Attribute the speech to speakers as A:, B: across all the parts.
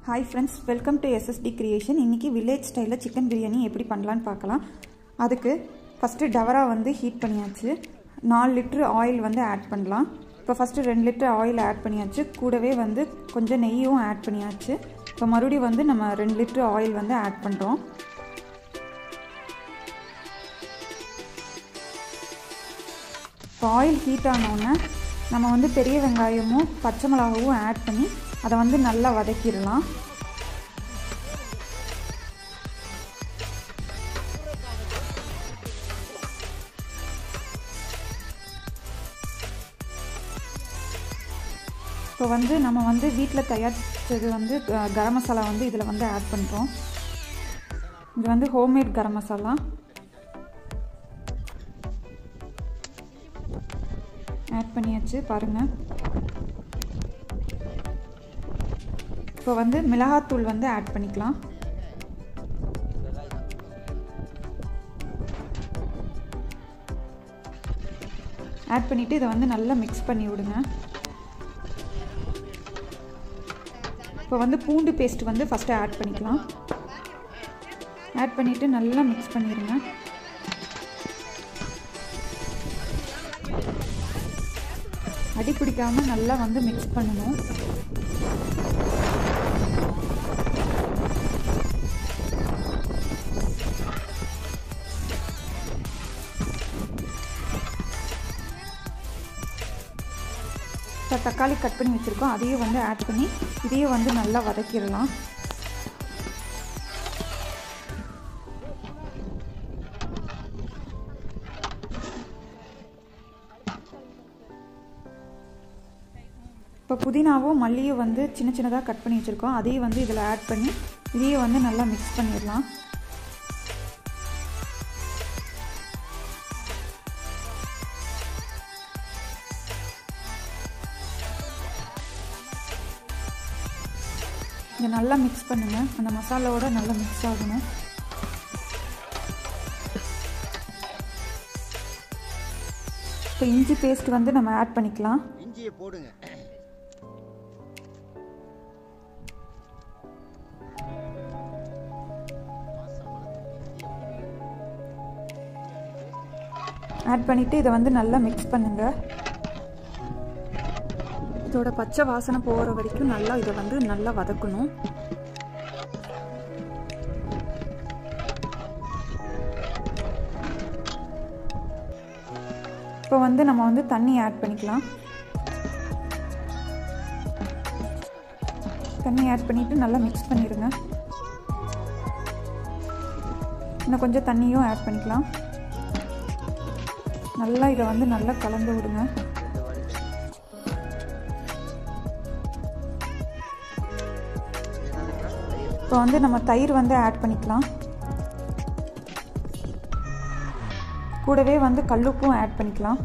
A: hi friends welcome to SST creation இன்றைக்கி village ஸ்டைலில் chicken biryani எப்படி பண்ணலான்னு பார்க்கலாம் அதுக்கு ஃபஸ்ட்டு டவரா வந்து ஹீட் பண்ணியாச்சு நாலு லிட்ரு ஆயில் வந்து ஆட் பண்ணலாம் இப்போ ஃபஸ்ட்டு ரெண்டு லிட்டர் ஆயில் ஆட் பண்ணியாச்சு கூடவே வந்து கொஞ்சம் நெய்யும் ஆட் பண்ணியாச்சு இப்போ மறுபடியும் வந்து நம்ம ரெண்டு லிட்ரு ஆயில் வந்து ஆட் பண்ணுறோம் இப்போ ஆயில் ஹீட் ஆனோடனே நம்ம வந்து பெரிய வெங்காயமும் பச்சை மிளகாவும் ஆட் பண்ணி அதை வந்து நல்லா வதக்கிடலாம் இப்போ வந்து நம்ம வந்து வீட்டில் தயாரித்தது வந்து கரம் மசாலா வந்து இதில் வந்து ஆட் பண்ணுறோம் இது வந்து ஹோம்மேட் கரம் மசாலா ஆட் பண்ணியாச்சு பாருங்கள் இப்போ வந்து மிளகாத்தூள் வந்து ஆட் பண்ணிக்கலாம் ஆட் பண்ணிவிட்டு இதை வந்து நல்லா மிக்ஸ் பண்ணி விடுங்க இப்போ வந்து பூண்டு பேஸ்ட் வந்து ஃபஸ்ட்டு ஆட் பண்ணிக்கலாம் ஆட் பண்ணிவிட்டு நல்லா மிக்ஸ் பண்ணிடுங்க அடி பிடிக்காமல் நல்லா வந்து மிக்ஸ் பண்ணணும் இப்போ தக்காளி கட் பண்ணி வச்சுருக்கோம் அதையும் வந்து ஆட் பண்ணி இதையும் வந்து நல்லா வதக்கிடலாம் இப்போ புதினாவும் மல்லியும் வந்து சின்ன சின்னதாக கட் பண்ணி வச்சுருக்கோம் அதையும் வந்து இதில் ஆட் பண்ணி இதையும் வந்து நல்லா மிக்ஸ் பண்ணிடலாம் இதை நல்லா மிக்ஸ் பண்ணுங்கள் அந்த மசாலாவோட நல்லா மிக்ஸ் ஆகணும் இப்போ இஞ்சி பேஸ்ட் வந்து நம்ம ஆட் பண்ணிக்கலாம்
B: இஞ்சியை போடுங்க
A: ஆட் பண்ணிவிட்டு இதை வந்து நல்லா மிக்ஸ் பண்ணுங்கள் இதோட பச்சை வாசனை போகிற வரைக்கும் நல்லா இதை வந்து நல்லா வதக்கணும் இப்போ வந்து நம்ம வந்து தண்ணி ஆட் பண்ணிக்கலாம் தண்ணி ஆட் பண்ணிவிட்டு நல்லா மிக்ஸ் பண்ணிடுங்க இன்னும் கொஞ்சம் தண்ணியும் ஆட் பண்ணிக்கலாம் நல்லா இதை வந்து நல்லா கலந்து விடுங்க இப்போ வந்து நம்ம தயிர் வந்து ஆட் பண்ணிக்கலாம் கூடவே வந்து கல்லுப்பும் ஆட் பண்ணிக்கலாம்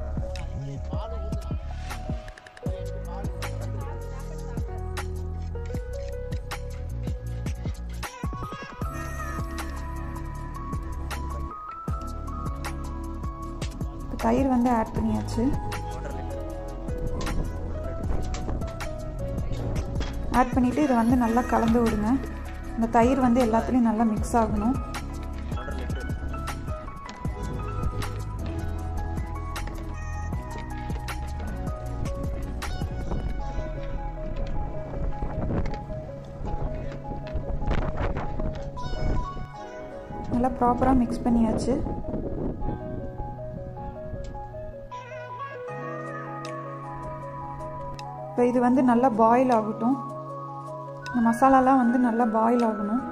A: தயிர் வந்து ஆட் பண்ணியாச்சு ஆட் பண்ணிவிட்டு இதை வந்து நல்லா கலந்து விடுங்க இந்த தயிர் வந்து எல்லாத்துலேயும் நல்லா மிக்ஸ் ஆகணும் நல்லா ப்ராப்பராக மிக்ஸ் பண்ணியாச்சு இப்போ இது வந்து நல்லா பாயில் ஆகட்டும் இந்த மசாலாலாம் வந்து நல்லா பாயில் ஆகணும்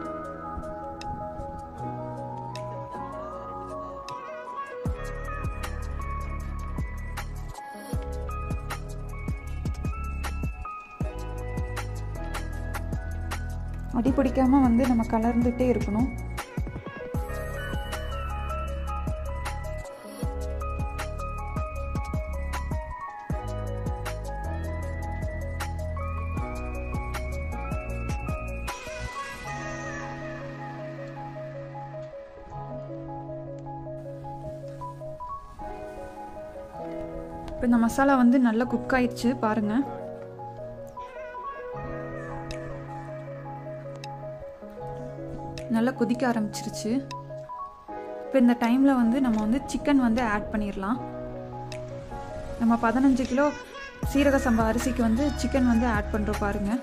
A: அடி பிடிக்காம வந்து நம்ம கலர்ந்துட்டே இருக்கணும் இப்போ இந்த மசாலா வந்து நல்லா குக் ஆயிடுச்சு பாருங்கள் நல்லா கொதிக்க ஆரம்பிச்சிருச்சு இப்போ இந்த டைமில் வந்து நம்ம வந்து சிக்கன் வந்து ஆட் பண்ணிடலாம் நம்ம பதினஞ்சு கிலோ சீரக சம்பா அரிசிக்கு வந்து சிக்கன் வந்து ஆட் பண்ணுறோம் பாருங்கள்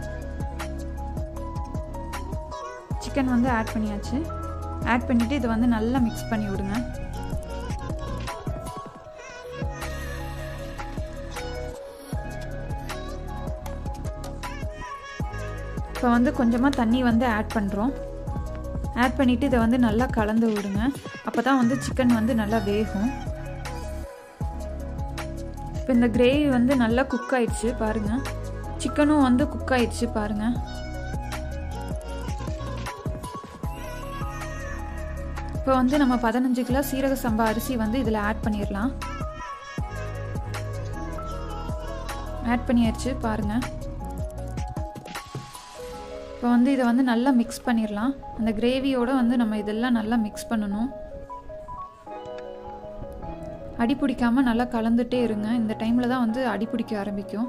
A: சிக்கன் வந்து ஆட் பண்ணியாச்சு ஆட் பண்ணிவிட்டு இதை வந்து நல்லா மிக்ஸ் பண்ணி விடுங்க இப்போ வந்து கொஞ்சமாக தண்ணி வந்து ஆட் பண்ணுறோம் ஆட் பண்ணிவிட்டு இதை வந்து நல்லா கலந்து விடுங்க அப்போ தான் வந்து சிக்கன் வந்து நல்லா வேகும் இப்போ இந்த கிரேவி வந்து நல்லா குக் ஆயிடுச்சு பாருங்கள் சிக்கனும் வந்து குக் ஆயிடுச்சு பாருங்கள் இப்போ வந்து நம்ம பதினஞ்சு கிலோ சீரக சம்பா அரிசி வந்து இதில் ஆட் பண்ணிடலாம் ஆட் பண்ணியாச்சு பாருங்கள் இப்போ வந்து இதை வந்து நல்லா மிக்ஸ் பண்ணிடலாம் அந்த கிரேவியோடு வந்து நம்ம இதெல்லாம் நல்லா மிக்ஸ் பண்ணணும் அடி பிடிக்காமல் நல்லா கலந்துட்டே இருங்க இந்த டைமில் தான் வந்து அடி பிடிக்க ஆரம்பிக்கும்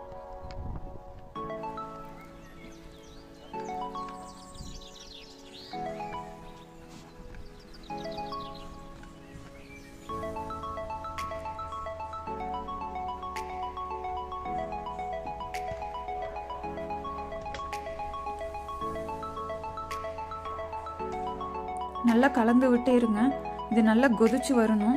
A: நல்லா கலந்து விட்டே இருங்க இது நல்லா கொதிச்சு வரணும்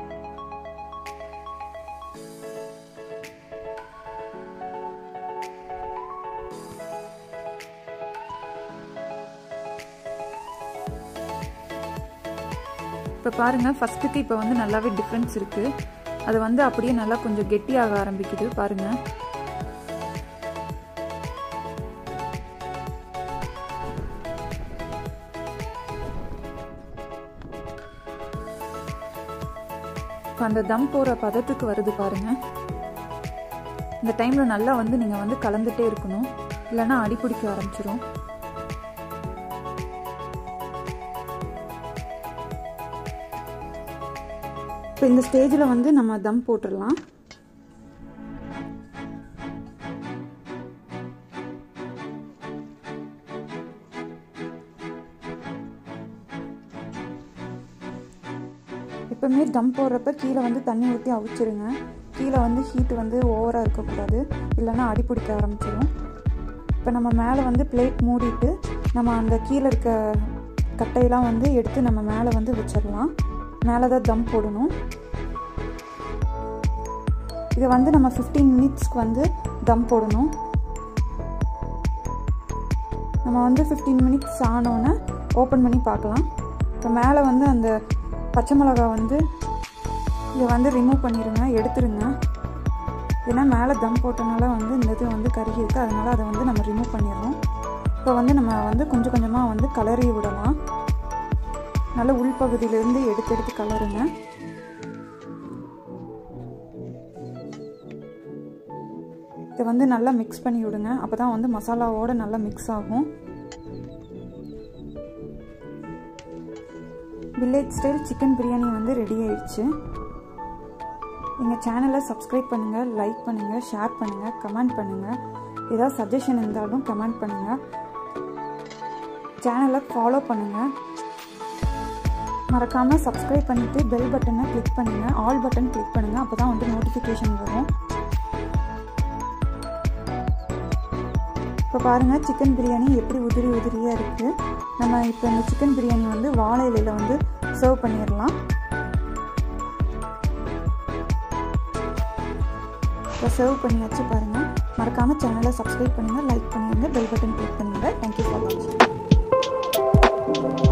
A: இப்போ பாருங்கள் ஃபஸ்ட்டுக்கு இப்போ வந்து நல்லாவே டிஃப்ரென்ஸ் இருக்குது அது வந்து அப்படியே நல்லா கொஞ்சம் கெட்டியாக ஆரம்பிக்குது பாருங்கள் இப்போ அந்த தம் போகிற பதத்துக்கு வருது பாருங்க இந்த டைமில் நல்லா வந்து நீங்கள் வந்து கலந்துட்டே இருக்கணும் இல்லைன்னா அடி பிடிக்க ஆரம்பிச்சிரும் இப்போ இந்த ஸ்டேஜில் வந்து நம்ம தம் போட்டுடலாம் எப்போவுமே தம் போடுறப்ப கீழே வந்து தண்ணி ஊற்றி அவிச்சிருங்க கீழே வந்து ஹீட்டு வந்து ஓவராக இருக்கக்கூடாது இல்லைன்னா அடி பிடிக்க ஆரம்பிச்சிடும் இப்போ நம்ம மேலே வந்து பிளேட் மூடிட்டு நம்ம அந்த கீழே இருக்க கட்டையெல்லாம் வந்து எடுத்து நம்ம மேலே வந்து வச்சிடலாம் மேலே தான் தம் போடணும் இதை வந்து நம்ம ஃபிஃப்டீன் மினிட்ஸ்க்கு வந்து தம் போடணும் நம்ம வந்து ஃபிஃப்டீன் மினிட்ஸ் ஆனோன்னே ஓப்பன் பண்ணி பார்க்கலாம் இப்போ மேலே வந்து அந்த பச்சை மிளகா வந்து இதை வந்து ரிமூவ் பண்ணிடுங்க எடுத்துருங்க ஏன்னா மேலே தம் போட்டனால வந்து இந்த இது வந்து கருகி இருக்குது அதனால் அதை வந்து நம்ம ரிமூவ் பண்ணிடுறோம் இப்போ வந்து நம்ம வந்து கொஞ்சம் கொஞ்சமாக வந்து கலரி விடலாம் நல்ல உள்பகுதியிலேருந்து எடுத்து எடுத்து கலருங்க இதை வந்து நல்லா மிக்ஸ் பண்ணி விடுங்க அப்போ தான் வந்து மசாலாவோடு நல்லா மிக்ஸ் ஆகும் வில்லேஜ் ஸ்டைல் சிக்கன் பிரியாணி வந்து ரெடி ஆயிடுச்சு எங்கள் சேனலை சப்ஸ்கிரைப் பண்ணுங்கள் லைக் பண்ணுங்கள் ஷேர் பண்ணுங்கள் கமெண்ட் பண்ணுங்கள் ஏதாவது சஜஷன் இருந்தாலும் கமெண்ட் பண்ணுங்கள் சேனலை ஃபாலோ பண்ணுங்கள் மறக்காமல் சப்ஸ்கிரைப் பண்ணிவிட்டு பெல் பட்டனை கிளிக் பண்ணுங்கள் ஆல் பட்டன் கிளிக் பண்ணுங்கள் அப்போ தான் வந்து நோட்டிஃபிகேஷன் வரும் இப்போ பாருங்கள் சிக்கன் பிரியாணி எப்படி உதிரி உதிரியாக இருக்குது நம்ம இப்போ இந்த சிக்கன் பிரியாணி வந்து வாழை இலையில் வந்து சர்வ் பண்ணிடலாம் இப்போ சர்வ் பண்ணியாச்சு பாருங்கள் மறக்காமல் சேனலை சப்ஸ்கிரைப் பண்ணுங்கள் லைக் பண்ணுங்கள் பெல் பட்டன் கிளிக் பண்ணுங்கள் தேங்க்யூ ஃபார் வாட்சிங்